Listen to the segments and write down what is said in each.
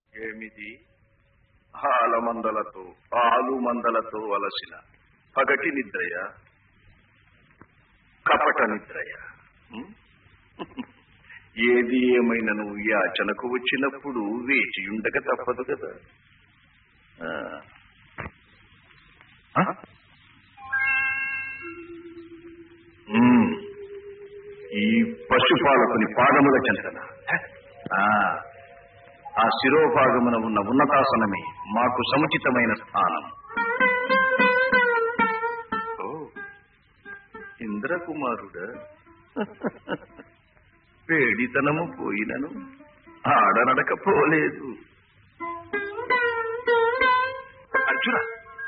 ఏమిది ఆలమందలతో ఆలు మందలతో వలసిన పగటి నిద్రయ కపట నిద్రయ ఉం? ఏది ఏమైనను యాచనకు వచ్చినప్పుడు వేచి ఉండక తప్పదు కదా ఆ. ఆ? ఉం. ఈ పశుపాలకుని పాదముల చెంతన ఆ ఆ శిరోభాగమున ఉన్న ఉన్నతాసనమే మాకు సముచితమైన స్థానం ఓ ఇంద్రకుమారుడ వేడితనము పోయినను ఆడనడక పోలేదు అర్జున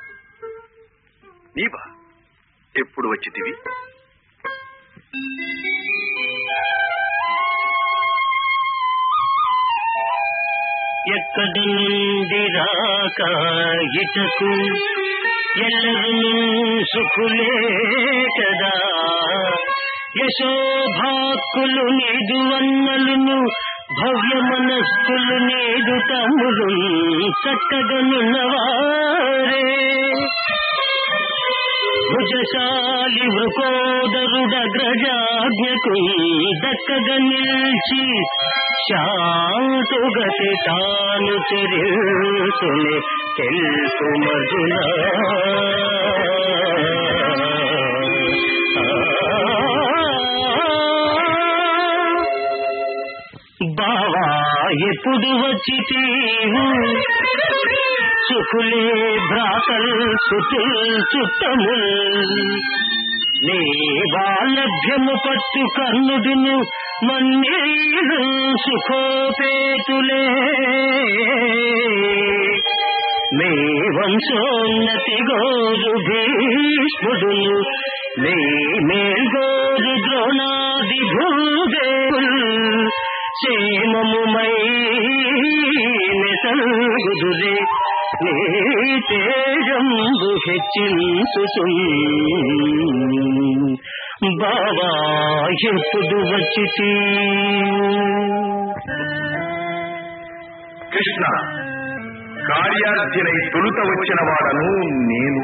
నీవా ఎప్పుడు వచ్చితివి ఎక్కడి నుండి రాక ఇటకు ఎల్లరూ సుఖులే కదా యశోభాక్కులు నీదు అన్నలును భవ్య మనస్కులు నేడు తమ్ములు చక్కగనున్నవారే భుజశాలి వృకోదరుడగ్రజాజ్ఞకు దక్కగా నిలిచి శాంతుగతి తాను చరిల్సుని తెలుసు మధున బావా ఎప్పుడు వచ్చి సుఖులే భ్రాతల్ సుతుల్ చుట్టముల్ నీ వాలభ్యము పట్టు కన్నుడును మన్నీలు సుఖోపేతులే నీ వంశోన్నతి గోరు భీష్ముడును నీ మేల్గోరు ద్రోణాది భూదేవుల్ క్షేమముమై మెసల్గుదులే నీ తేజంబు హెచ్చించు బావా ఎప్పుడు వచ్చి కృష్ణ కార్యార్థినై తొలుత వచ్చిన వాడను నేను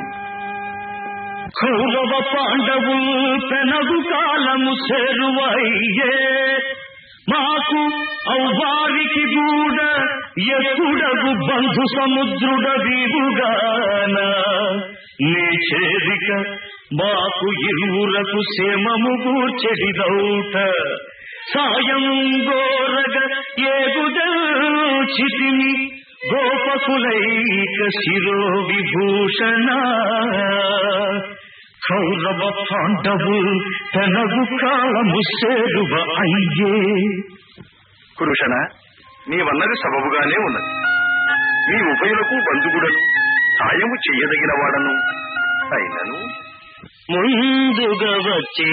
కౌరవ పాండవు పెనగు కాలము చేరువయ్యే మాకు ఔవారికి గూడ ఎప్పుడగు బంధు సముద్రుడ వీరుగాన నీ చేరిక మాకు ఇరువురకు క్షేమము కూర్చెడిదౌట సాయం గోరగ ఏగుదచితిని గోపకులైక శిరో విభూషణ కౌరవ పాండవు తనగు కాలము సేరువ అయ్యే కురుషణ నీవన్నది సబబుగానే ఉన్నది నీ ఉభయులకు బంధుగుడను సాయము చెయ్యదగిన వాడను అయినను ముందుగా వచ్చి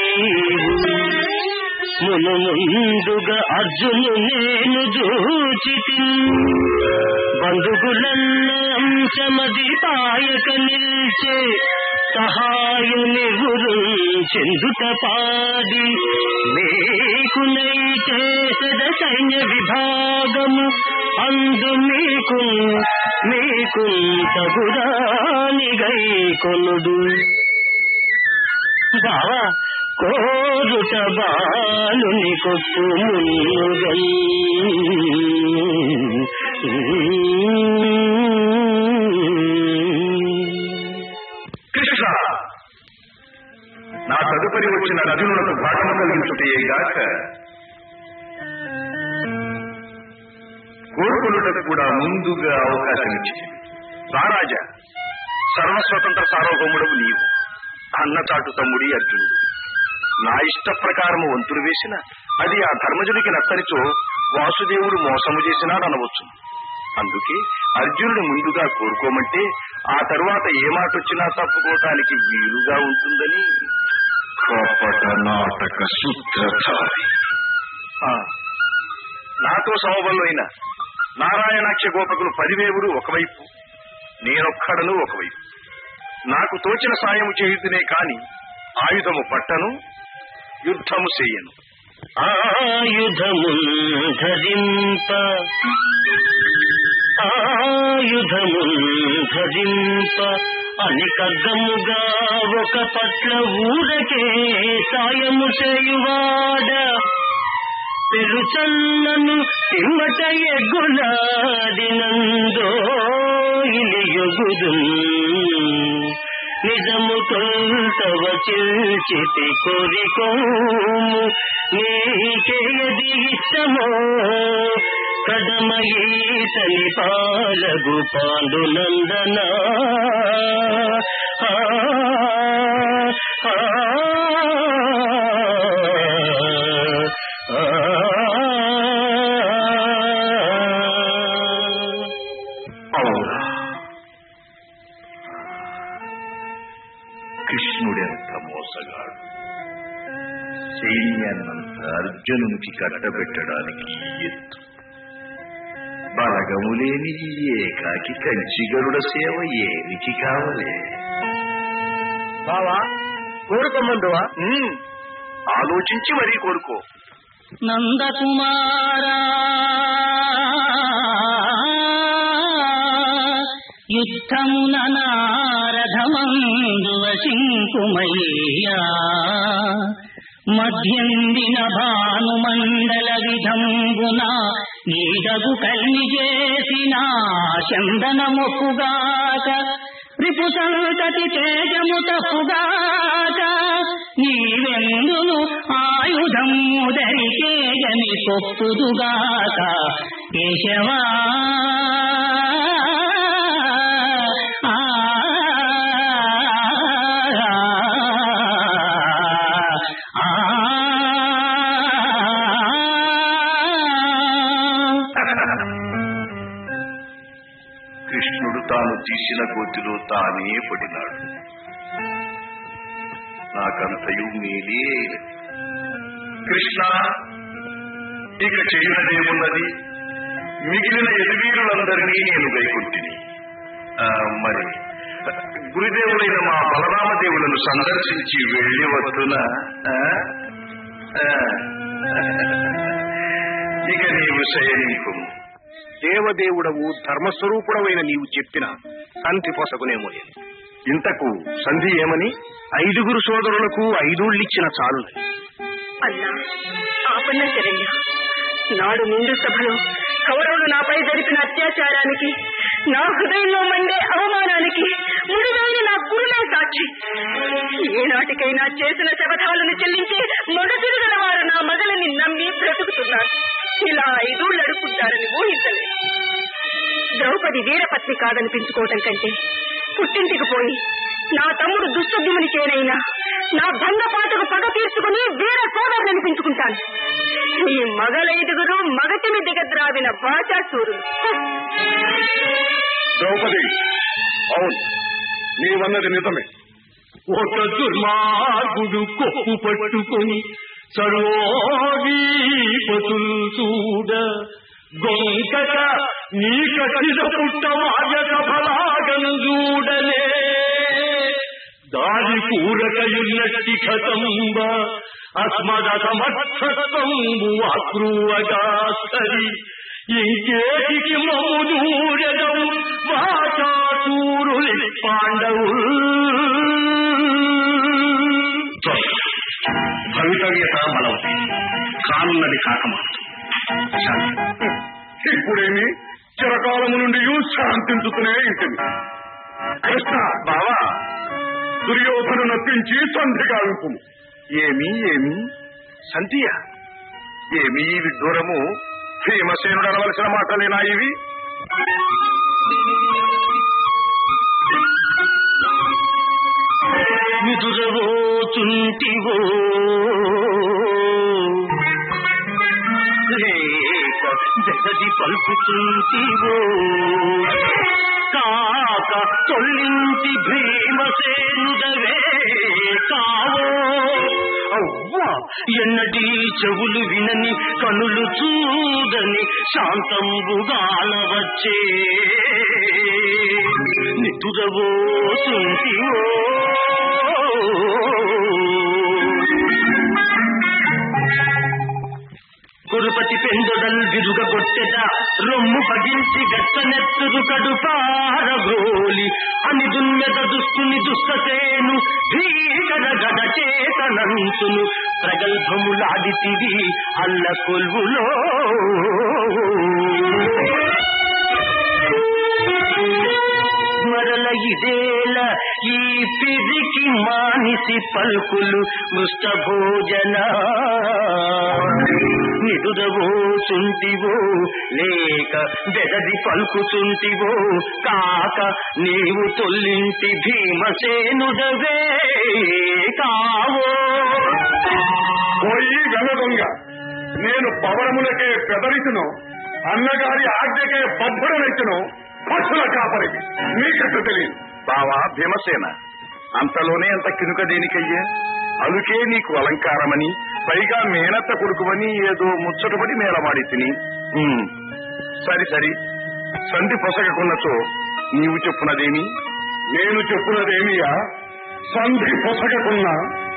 మును ముందుగా అర్జును నేను చూచితి బంధుగులన్న అంశమది పాయక నిల్చే సహాయమివురు చెందుట పాడి మీకునైతే సద సైన్య విభాగము అందు మీకు మీకు తగురానిగై కొనుడు బావా కోరుట బాలుని కొట్టు మున్నుగై కృష్ణ నా తదుపరి వచ్చిన రజునులకు భాగము కలిగించుటయే గాక కోరుకులుటకు కూడా ముందుగా అవకాశం ఇచ్చింది రారాజా సర్వస్వతంత్ర సార్వభౌముడవు నీవు అన్నచాటు తమ్ముడి అర్జునుడు నా ఇష్ట ప్రకారము వంతులు వేసిన అది ఆ ధర్మజుడికి నత్తనిచో వాసుదేవుడు మోసము చేసినాడనవచ్చు అందుకే అర్జునుడు ముందుగా కోరుకోమంటే ఆ తరువాత ఏ మాట వచ్చినా తప్పుకోవటానికి వీలుగా ఉంటుందని కపట నాటక సూత్రధారి నాతో సమబలైన నారాయణాక్ష గోపకులు పదివేవుడు ఒకవైపు నేనొక్కడను ఒకవైపు నాకు తోచిన సాయము చేయుతునే కాని ఆయుధము పట్టను యుద్ధము చేయను ఆయుధము ధరింప ఆయుధము ధరింప అని కగ్గముగా ఒక పట్ల ఊరకే సాయము చేయువాడ పెరుచన్నను తిమ్మట ఎగ్గులాడినందో ఇలియొగుదు నిజము తొంతవ చిల్చితి కోరికోము నీకేది ఇష్టమో కదమ ఈతని పాలగు పాండునందన ఆ, ఆ, అవునా కృష్ణుడెంత మోసగాడు సైన్యాన్నంత అర్జునునికి కట్టబెట్టడానికి ఎత్తు బలగము లేని ఈ ఏకాకి కంచిగరుడ సేవ ఏమికి కావలే బావా కోరుకోమందువా ఆలోచించి మరీ కోరుకో నందకుమారా యుద్ధమున నారథమందు వశింకుమయ్యా మధ్యందిన భానుమండల విధంబున నీడగు కల్ని చేసిన చందన మొక్కుగాక రిపు సంతతి తేజము తప్పుగాక నీవెందును ఆయుధము ధరికేయని కొప్పుదుగాక కేశవా ఆ, ఆ, కృష్ణుడు తాను తీసిన గోతిలో తానే పడినాడు నాకంతయు మేలే అయినది. కృష్ణ ఇక చేయనదేమున్నది మిగిలిన ఎదువీరులందరినీ నేను గైకొట్టిని ఆ, మరి గురుదేవులైన మా బలరామదేవులను సందర్శించి వెళ్ళి వస్తున్న ఇక నీవు శయనింకుము దేవదేవుడవు ధర్మస్వరూపుడవైన నీవు చెప్పిన సంధి పొసగునేమో నేను. ఇంతకు సంధి ఏమని ఐదుగురు సోదరులకు ఐదూళ్ళిచ్చిన చాలు అన్నా ఆపన్న శరణ్య నాడు నిండు సభలో కౌరవులు నాపై జరిపిన అత్యాచారానికి నా హృదయంలో మండే అవమానానికి ముడివేని నా గురులే సాక్షి ఏనాటికైనా చేసిన శపథాలను చెల్లించి మొదటిరుగల వారు నా మగలని నమ్మి బ్రతుకుతున్నారు ఇలా ఐదూళ్ళు అడుక్కుంటారని ఊహించలేదు ద్రౌపది వీరపత్ని కాదనిపించుకోవటం కంటే పుట్టింటికి పోయి నా తమ్ముడు దుష్టద్యుముని చేరైనా నా భంగపాటకు పగ తీర్చుకుని వీర సోదరుని అనిపించుకుంటాను ఈ మగలైదుగురు మగటిని దిగద్రావిన భాషాసూరులు ద్రౌపది అవును నీవన్నది నిజమే ఒక దుర్మార్గుడు కొప్పు పట్టుకొని సర్వోదీపతులు చూడ గొంకట నీ కట్టిన పుట్ట వాయక ఫలాగను చూడలే దాని కూరకయున్నట్టి కథంబ అస్మద సమర్థత్వంబు అక్రూవగా సరి ఇంకేటికి మమ్ము దూరదం వాచాసూరులి పాండవులు భవితవ్యత బలవతి కానున్నది కాకమాదు ఇప్పుడేమి చిరకాలము నుండి శాంతించుతూనే ఉంటుంది కృష్ణ బావా దుర్యోధను నొప్పించి సంధి గావింపు ఏమి ఏమి సంధియా ఏమి ఈ విడ్డూరము భీమసేనుడు అనవలసిన మాటలేనా ఇవి నిదురవోచుంటివో లేక జగది పలుకుతుంటివో కాక తొల్లించి భీమసేనుడవే కావో అవ్వా ఎన్నటి చెవులు వినని కనులు చూడని శాంతంబుగాన వచ్చే నితురవోతుంటివో నృపతి పెందొడల్ విరుగ కొట్టెట రొమ్ము పగిల్చి గట్టనెత్తురు కడుపారగోలి అని దుమ్మెద దుస్తుని దుస్తసేను భీకర గద చేతనంతును ప్రగల్భములాడితివి అల్ల కొల్వులో మరల ఇదేల ఈ పిరికి మానిసి పలుకులు మృష్ట భోజన నిదురబోచుంటివో లేక బెదది పలుకుచుంటివో కాక నీవు తొల్లింటి భీమసేనుడవే కావో పోయి గల దొంగ నేను పవనములకే పెదరితును అన్నగారి ఆజ్ఞకే బద్ధుడనెచ్చును పశుల కాపరికి నీకెట్టు తెలియదు బావా భీమసేన అంతలోనే అంత కినుక దేనికయ్యా అలుకే నీకు అలంకారమని పైగా మేనత్త కొడుకువని ఏదో ముచ్చటపడి మేళమాడి తిని ఉమ్, సరి సరి సంధి పొసగకున్నచో నీవు చెప్పునదేమి నేను చెప్పున్నదేమియా సంధి పొసగకున్నా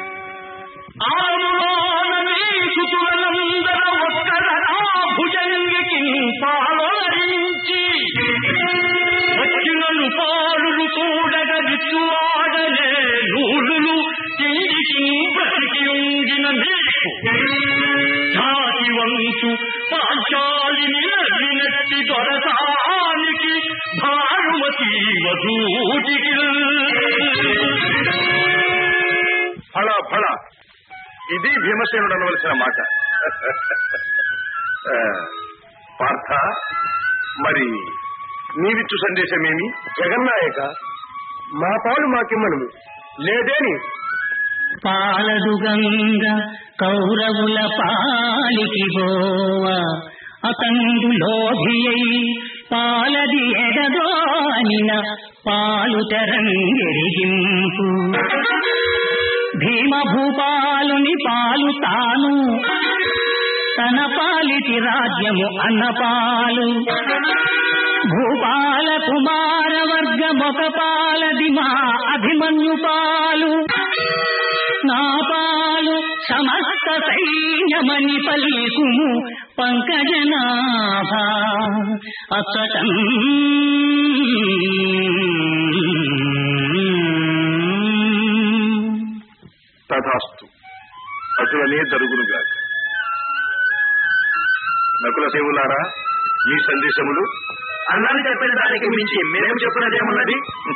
ఆరులోన నీసుతులనందర ఒక్కర నా భుజంగికి పాలరించి వచ్చినను పాలులు చూడగ విచ్చువాడనే నూలులు తిరిగి బ్రతికి ఉంగిన నీకు జాతి వంశు పాంచాలిని ఎర్రినెత్తి దొరసానికి భానుమతి వధూటికి ఫళ ఫళ ఇది భీమసేనుడు అనవలసిన మాట ఆ, పార్థ మరి నీవిచ్చు సందేశమేమి జగన్నాయక మా పాలు మాకిమ్మను లేదేని పాలదు గంగ కౌరవుల పాలికి గోవ అతండు లోభియై పాలది ఎడదోనిన పాలు తెరంగెరిగింపు భీమభూపాలుని పాలు తాను తన పాలిటి రాజ్యము అన్నపాలు భూపాల కుమార వర్గమొక పాలది మా అభిమన్యు పాలు నా పాలు సమస్త సైన్యమని పలికుము పంకజనాభ అచ్చటం తథాస్తు అటులనే జరుగునుగాక నకుల సేవులారా మీ సందేశములు అన్నది చెప్పిన దానికి మించి మేము చెప్పినదేమున్నది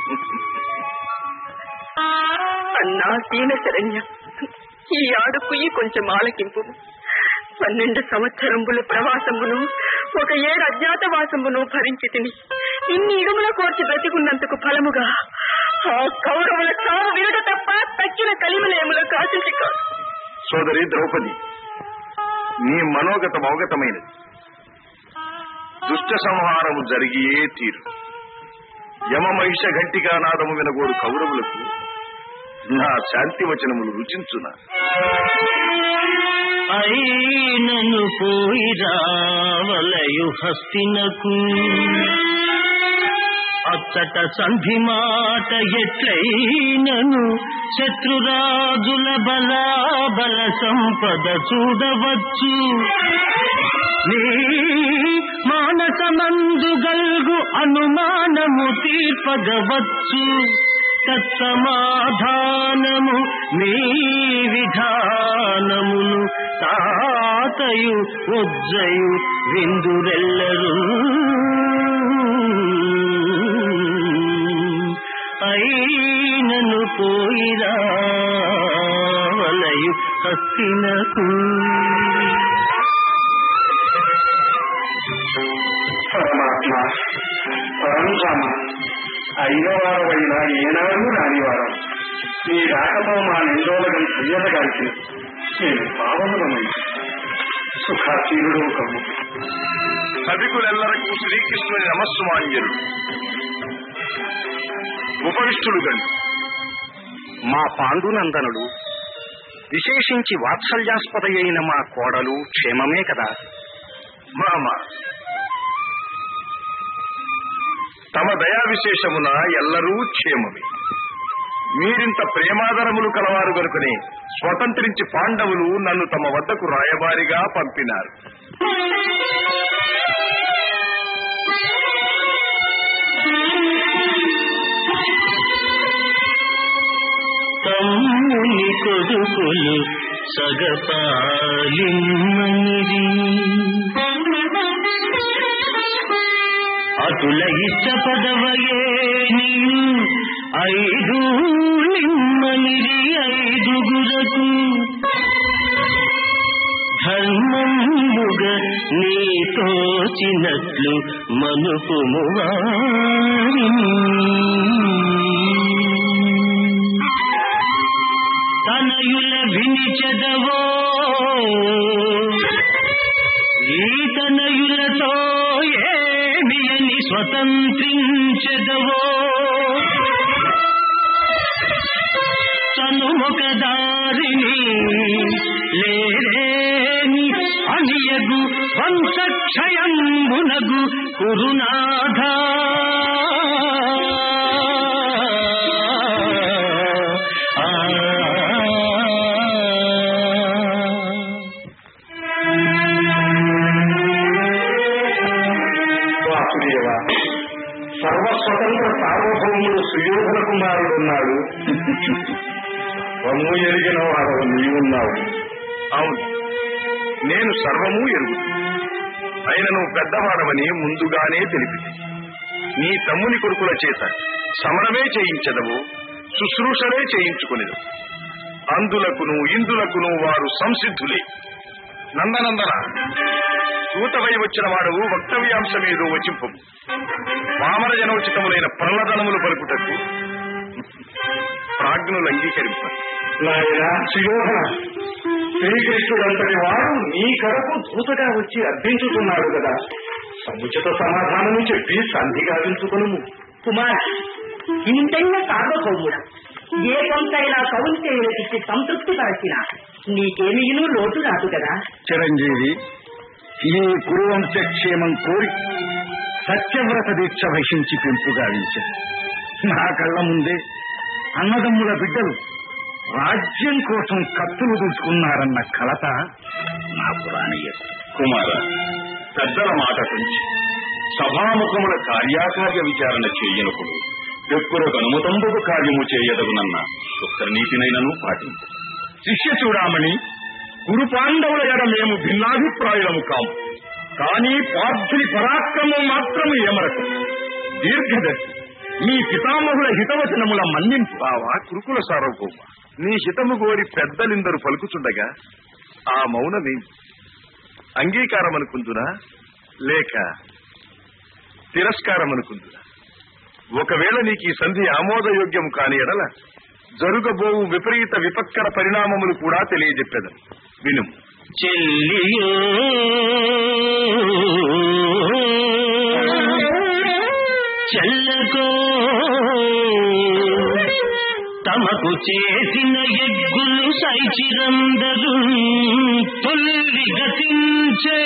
అన్నా దీన శరణ్య ఈ ఆడుకుయి కొంచెం ఆలకింపు పన్నెండు సంవత్సరంబులు ప్రవాసమును ఒక ఏడు అజ్ఞాతవాసమును భరించి తిని ఇన్ని ఇడుముల కోర్చి బ్రతికున్నందుకు ఫలముగా ఆ కౌరవుల చావు విరుడు తప్ప తక్కిన కలిమలేముల కాసించి కాదు సోదరి ద్రౌపది నీ మనోగతం అవగతమైనది దుష్ట సంహారము జరిగియే తీరు యమ మహిష ఘంటిగా నాదము వినగోరు కౌరవులకు నా శాంతి వచనములు రుచించునా అయినను పోయి రావలయు హస్తినకు అచ్చట సంధి మాట ఎట్లయినను శత్రురాజుల బలాబల సంపద చూడవచ్చు నీ మానసమందు గల్గు అనుమానము తీర్పగవచ్చు తత్సమాధానము మీ విధానమును తాతయు ఉజ్జయు విందురెల్లరు అయినను పోయిరా వలయు హస్తినకు పరమాత్మ పరంధామ అయిన వారమైనా ఏనాడు రాని వారం నీ రాకతో మా నిందోలగం చెయ్యదగాల్సి నేను పావనమై సుఖాశీలుడు కమ్ము సభికులెల్లరకు శ్రీకృష్ణుని నమస్సుమాంజలు ఉపవిష్టుడు గండి మా పాండునందనుడు విశేషించి వాత్సల్యాస్పద అయిన మా కోడలు క్షేమమే కదా మామ తమ దయా విశేషమున ఎల్లరూ క్షేమమే మీరింత ప్రేమాదరములు కలవారు గనుకనే స్వతంత్రించి పాండవులు నన్ను తమ వద్దకు రాయబారిగా పంపినారు తమ్ముని కొడుకులు సగపాలిమ్మనిరి అటుల ఇష్టపదవయేని ఐదు నిమ్మనిరి ఐదుగురకు ధర్మముగ నీతోచినట్లు మనుపుము తనయుల వినిచెదవో ఈ తనయులతో ఏమి అని స్వతంత్రించెదవో తనుమొక దారిని లేరేని అనియగు వంశక్షయంబునగు కురునాథ వాసుదేవ సర్వస్వతంత్ర సార్వభౌముడు సుయోధన కుమారుడున్నాడు రమ్ము ఎరిగిన వాడు నీవున్నావు అవును నేను సర్వము ఎరుగు అయినను పెద్దవాడవని ముందుగానే తెలిపింది నీ తమ్ముని కొడుకుల చేత సమరమే చేయించదవు శుశ్రూషలే చేయించుకునేదు అందులకును ఇందులకును వారు సంసిద్ధులే నందనందన దూతవై వచ్చిన వాడు వక్తవ్యాంశమేదో వచింపు వామన జనోచితములైన ప్రలదనములు పలుకుటకు ప్రాజ్ఞులు అంగీకరింపారు నాయన సుయోధన శ్రీకృష్ణుడంతటి వాడు నీ కడకు దూతగా వచ్చి అర్థించుతున్నాడు కదా సముచిత సమాధానము చెప్పి సంధి గావించుకును కుమార్ ఇంతైన సార్వభౌముడ ఏ కొంతైనా కౌంటేయుడికి సంతృప్తి పరచిన నీకేమీను లోటు రాదు కదా చిరంజీవి ఈ కురువంశ క్షేమం కోరి సత్యవ్రత దీక్ష వహించి పెంపు గావించారు నా కళ్ళ ముందే అన్నదమ్ముల బిడ్డలు రాజ్యం కోసం కత్తులు దూసుకున్నారన్న కలత నా పురాణీయ కుమార పెద్దల మాట పెంచి సభాముఖముల కార్యాకార్య విచారణ చేయనప్పుడు ఎక్కురకు అనుమతంబుకు కార్యము చేయదగునన్న ఒక్క నీతినైనను పాటించు శిష్య చూడామణి గురు పాండవుల ఎడ మేము భిన్నాభిప్రాయులము కాము కానీ పార్థుని పరాక్రమం మాత్రము ఏమరకు దీర్ఘదర్శి మీ పితామహుల హితవచనముల మన్నింపు బావా కురుకుల సార్వభౌమ నీ హితము కోరి పెద్దలిందరు పలుకుచుండగా ఆ మౌనమే అంగీకారం అనుకుందునా లేక తిరస్కారం అనుకుందునా ఒకవేళ నీకు ఈ సంధి ఆమోదయోగ్యం కాని ఎడల జరుగబోవు విపరీత విపత్కర పరిణామములు కూడా తెలియజెప్పేదను విను చెల్లియో చెల్లకో తమకు చేసిన ఎగ్గులు సైచిరందరు తొల్లి గతించే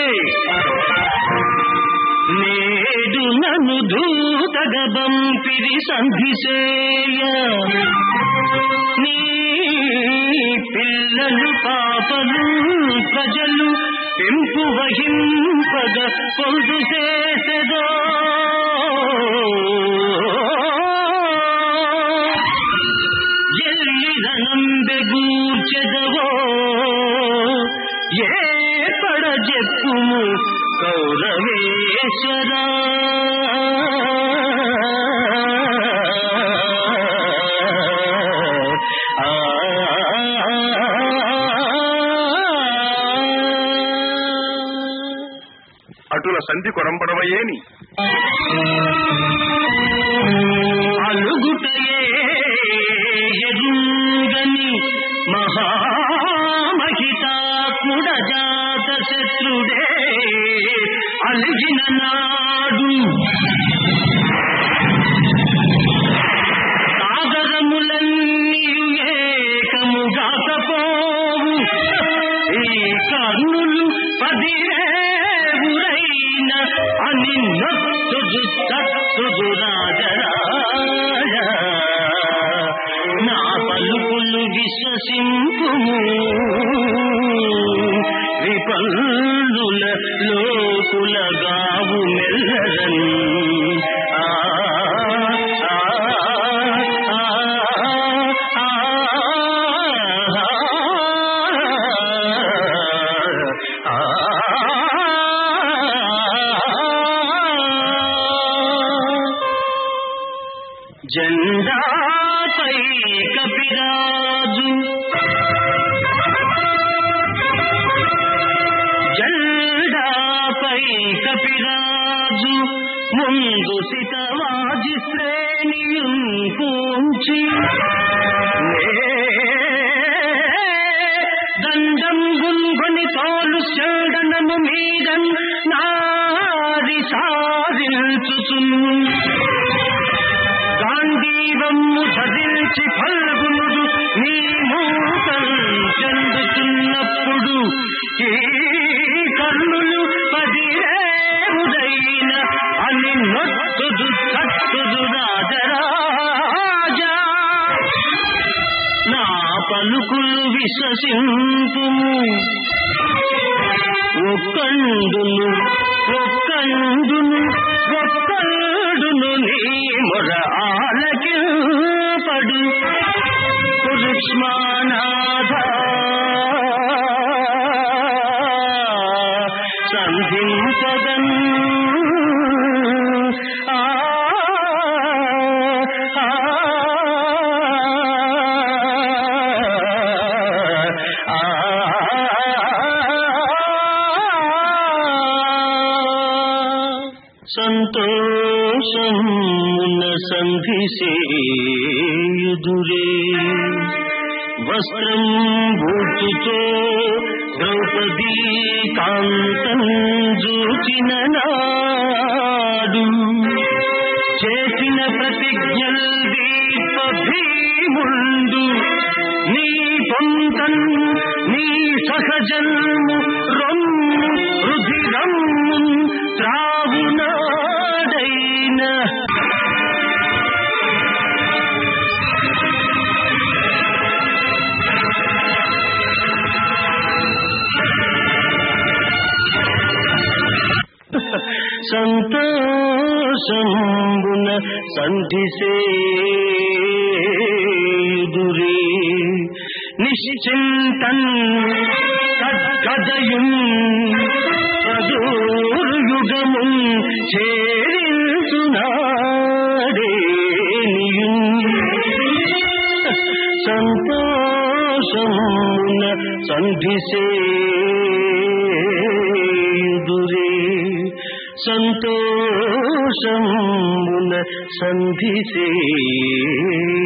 నేడు నన్ను దూతగబంపిరి సంధిసేయ నీ పిల్లలు పాపలు ప్రజలు పెంపు వహింపగ పొందు చేసెదో ఎల్లిదనంబెగూర్చెదవో ఏ పడ చెప్పుము కౌరవేశ్వరా అటుల సంధి కొరంబడవయేని అలుగుటయే ఎరుగని మహామహితాత్ముడ జాత శత్రుడే అలిగిన నాడు సాగరములన్నీ ఏకముగాకపోవు ఈ కర్ణులు పదిరేవురైన అని నొత్తుదు తత్తుదు రాజరాజ నా పలుకులు విశ్వసింపుము విపల్లుల నెల్లరన్ ఆ ఆ ఆ జెండాపై కపిరాజు జెండాపై కపిరాజు ముందు సితవాజి శ్రేణియుం పూంచి దండం గుంగొని తోలు చందనము మీదన్ నారి సారించుచున్ గాంధీవమ్ము చదిల్చి ఫల్గునుడు నీ మూతం చెందుతున్నప్పుడు ఈ కన్నులు పదిరేవుదైన అని నొత్తుదు తట్టుదు రాజరాజా నా పలుకులు విశ్వసింపుము ఒక్కండును ఒక్కండును ఒక్కడును నీ మొర ఆలకింపడు పురుష్మానాథ సంధింపదన్ ఆ ఆ సంతోషమున సంధిసేయుదురే వస్త్రం భూతుతో ద్రౌపదీ కాంతం జూచిన నాడు చేసిన ప్రతిజ్ఞల్ దీప భీముండు నీ పొంతన్ నీ సహజన్ము రొమ్ము రుధిరమ్ము త్రావునాడైన సంతోషంబున సంధిసేదురే నిశ్చింతన్ సద్గదయుం సదూర్యుగము చేరించునాడేనియుం సంతోషమున సంధిసేదురే సంతోషమున సంధిసే